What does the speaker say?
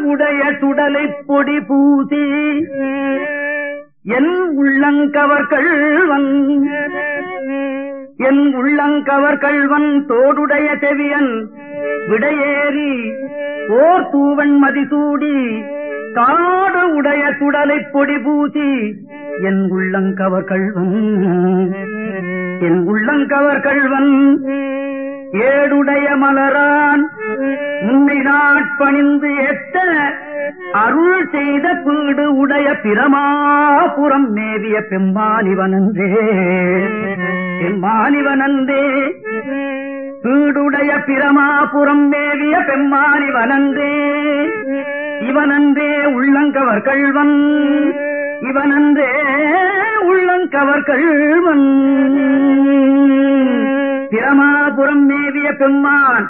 உடைய சுடலை பொடி பூசி என் உள்ளங்கவர் கள்வன் என் உள்ளங்கவர் கள்வன் தோடுடைய செவியன் விடையேறி ஓர் தூவன் மதிசூடி காடு உடைய சுடலை பொடி பூசி என் உள்ளங்கவர் கள்வன் என் உள்ளங்கவர் கள்வன் ஏடுடைய மலரான் உன்னை நாட்பணிந்து எத்த அருள் செய்த பீடு உடைய பிரமாபுரம் மேவிய பெம்மானிவனந்தே பெம்மானிவனந்தே பீடுடைய பிரமாபுரம் மேவிய பெம்மானிவனந்தே இவனன்றே உள்ளங்கவர் கள்வன் இவனன்றே உள்ளங்கவர் கள்வன் பிரமாபுரம் மேவிய பெம்மான்